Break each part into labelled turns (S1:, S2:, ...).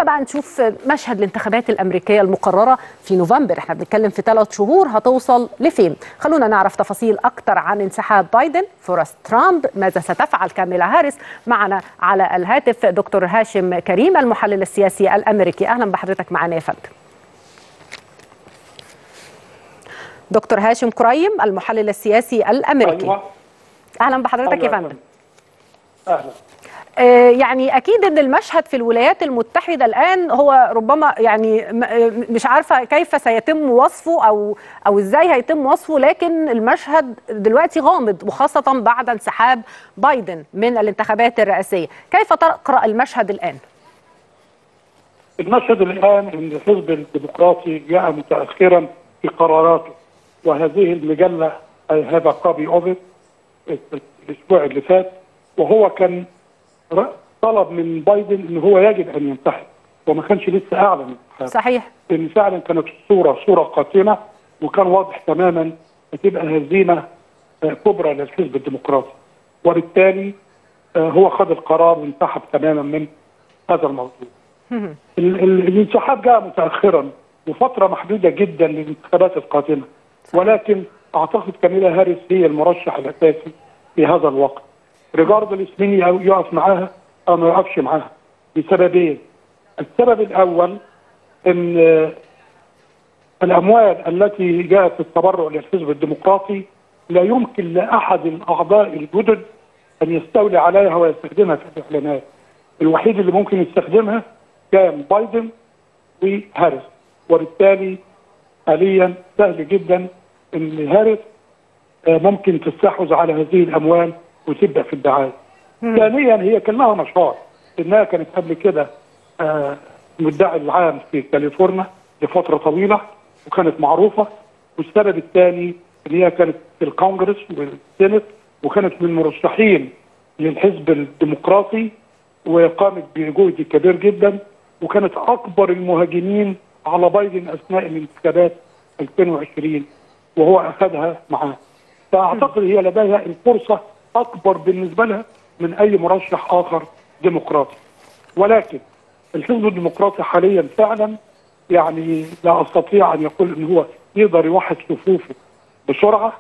S1: خلونا بقى نشوف مشهد الانتخابات الامريكيه المقرره في نوفمبر احنا بنتكلم في ثلاث شهور هتوصل لفين خلونا نعرف تفاصيل اكتر عن انسحاب بايدن فرص ترامب ماذا ستفعل كاميلا هاريس معنا على الهاتف دكتور هاشم كريم المحلل السياسي الامريكي اهلا بحضرتك معنا يا فندم دكتور هاشم كريم المحلل السياسي الامريكي
S2: أيوة.
S1: اهلا بحضرتك يا
S2: أهلاً.
S1: فندم
S2: اهلا
S1: آه، يعني اكيد ان المشهد في الولايات المتحده الان هو ربما يعني م- آه، مش عارفه كيف سيتم وصفه او او ازاي هيتم وصفه لكن المشهد دلوقتي غامض وخاصه بعد انسحاب بايدن من الانتخابات الرئاسيه كيف تقرا المشهد الان
S2: المشهد الان ان الحزب الديمقراطي جاء متاخرا في قراراته وهذه المجله هذا كوبي اوف الاسبوع اللي فات وهو كان ر- طلب من بايدن ان هو يجب ان ينسحب وما كانش لسه اعلن الانسحاب
S1: صحيح
S2: لان فعلا كانت الصوره صوره قاتمه وكان واضح تماما هتبقى هزيمه آه، كبرى للحزب الديمقراطي وبالتالي آه، هو خد القرار وانسحب تماما من هذا الموضوع. ال- ال- الانسحاب جاء متاخرا وفتره محدوده جدا للانتخابات القادمه ولكن اعتقد كاميلا هاريس هي المرشح الاساسي في هذا الوقت. ريجاردلس مين يقف معاها او ما يقفش معاها لسببين. السبب الاول ان آه، الاموال التي جاءت في التبرع للحزب الديمقراطي لا يمكن لاحد الاعضاء الجدد ان يستولي عليها ويستخدمها في الاعلانات. الوحيد اللي ممكن يستخدمها كان بايدن وهاريس وبالتالي حاليا سهل جدا ان هاريس آه، ممكن تستحوذ على هذه الاموال وتبدا في الدعايه. ثانيا هي كان لها مشروع انها كانت قبل كده آه، مدعي العام في كاليفورنيا لفتره طويله وكانت معروفه والسبب الثاني ان هي كانت في الكونجرس والسينت وكانت من المرشحين للحزب الديمقراطي وقامت بجهد كبير جدا وكانت اكبر المهاجمين على بايدن اثناء الانتخابات 2020 وهو اخذها معاه فاعتقد هي لديها الفرصه اكبر بالنسبه لها من اي مرشح اخر ديمقراطي ولكن الحزب الديمقراطي حاليا فعلا يعني لا استطيع ان يقول ان هو يقدر يوحد صفوفه بسرعه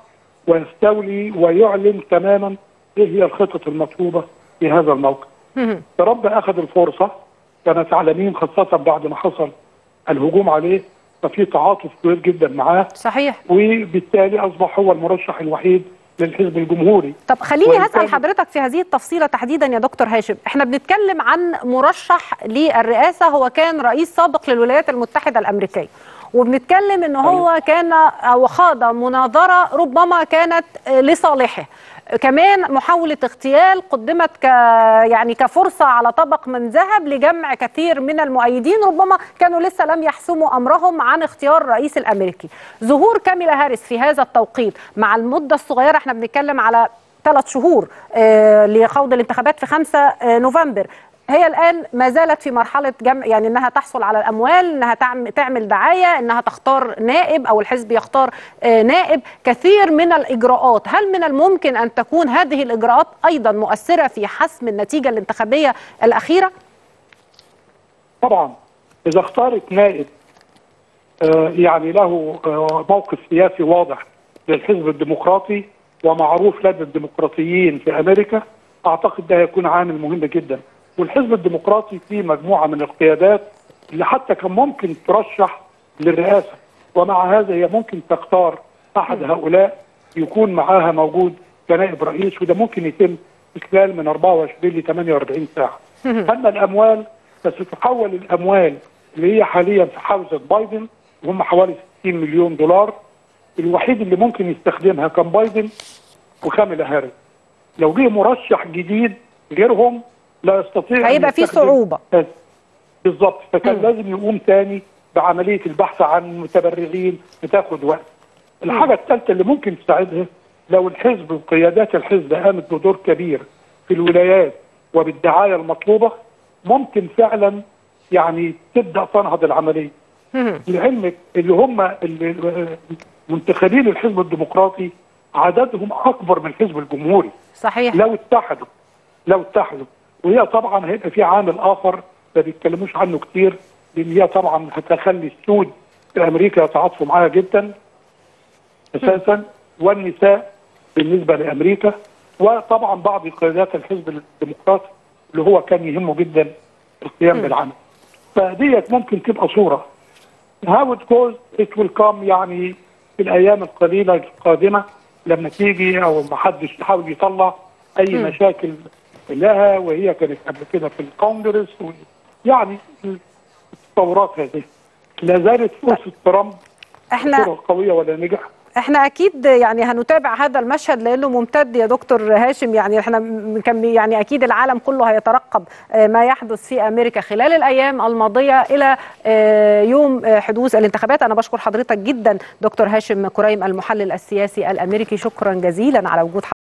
S2: ويستولي ويعلن تماما ايه هي الخطط المطلوبه في هذا الموقف. ترامب اخذ الفرصه كان تعلمين خاصه بعد ما حصل الهجوم عليه ففي تعاطف كبير جدا معاه
S1: صحيح
S2: وبالتالي اصبح هو المرشح الوحيد للحزب الجمهوري
S1: طب خليني
S2: وإن
S1: هسأل
S2: كان-
S1: حضرتك في هذه التفصيلة تحديدا يا دكتور هاشم احنا بنتكلم عن مرشح للرئاسة هو كان رئيس سابق للولايات المتحدة الأمريكية وبنتكلم ان هو كان او خاض مناظرة ربما كانت آه، لصالحه كمان محاولة اغتيال قدمت ك يعني كفرصة على طبق من ذهب لجمع كثير من المؤيدين ربما كانوا لسه لم يحسموا أمرهم عن اختيار الرئيس الأمريكي ظهور كاميلا هاريس في هذا التوقيت مع المدة الصغيرة احنا بنتكلم على ثلاث شهور آه، لخوض الانتخابات في 5 آه، نوفمبر هي الان ما زالت في مرحله جمع يعني انها تحصل على الاموال انها تعم- تعمل دعايه انها تختار نائب او الحزب يختار آه، نائب كثير من الاجراءات هل من الممكن ان تكون هذه الاجراءات ايضا مؤثره في حسم النتيجه الانتخابيه الاخيره
S2: طبعا اذا اختارت نائب آه، يعني له آه، موقف سياسي واضح للحزب الديمقراطي ومعروف لدى الديمقراطيين في امريكا اعتقد ده هيكون عامل مهم جدا والحزب الديمقراطي فيه مجموعه من القيادات اللي حتى كان ممكن ترشح للرئاسه ومع هذا هي ممكن تختار احد هؤلاء يكون معاها موجود كنائب رئيس وده ممكن يتم في خلال من 24 ل 48 ساعه. اما الاموال فستتحول الاموال اللي هي حاليا في حوزه بايدن وهم حوالي 60 مليون دولار الوحيد اللي ممكن يستخدمها كان بايدن وكاميلا هاريس. لو جه مرشح جديد غيرهم لا يستطيع أن
S1: هيبقى في
S2: يستخدم
S1: صعوبه
S2: بس. بالظبط فكان
S1: مم.
S2: لازم يقوم تاني بعمليه البحث عن متبرعين بتاخد وقت. الحاجه الثالثه اللي ممكن تساعدها لو الحزب وقيادات الحزب قامت بدور كبير في الولايات وبالدعايه المطلوبه ممكن فعلا يعني تبدا تنهض العمليه. لعلمك اللي هم اللي منتخبين الحزب الديمقراطي عددهم اكبر من الحزب الجمهوري.
S1: صحيح
S2: لو اتحدوا لو اتحدوا وهي طبعا هيبقى في عامل اخر ما بيتكلموش عنه كتير لان هي طبعا هتخلي السود في امريكا يتعاطفوا معاها جدا اساسا والنساء بالنسبه لامريكا وطبعا بعض قيادات الحزب الديمقراطي اللي هو كان يهمه جدا القيام بالعمل فديت ممكن تبقى صوره how it goes it will come يعني في الايام القليله القادمه لما تيجي او ما حدش يحاول يطلع اي م. مشاكل لها وهي كانت قبل كده في الكونجرس و... يعني التطورات هذه لا زالت فرصه ترامب
S1: احنا
S2: قويه ولا نجح
S1: احنا اكيد يعني هنتابع هذا المشهد لانه ممتد يا دكتور هاشم يعني احنا كان يعني اكيد العالم كله هيترقب ما يحدث في امريكا خلال الايام الماضيه الى يوم حدوث الانتخابات انا بشكر حضرتك جدا دكتور هاشم كريم المحلل السياسي الامريكي شكرا جزيلا على وجود حضرتك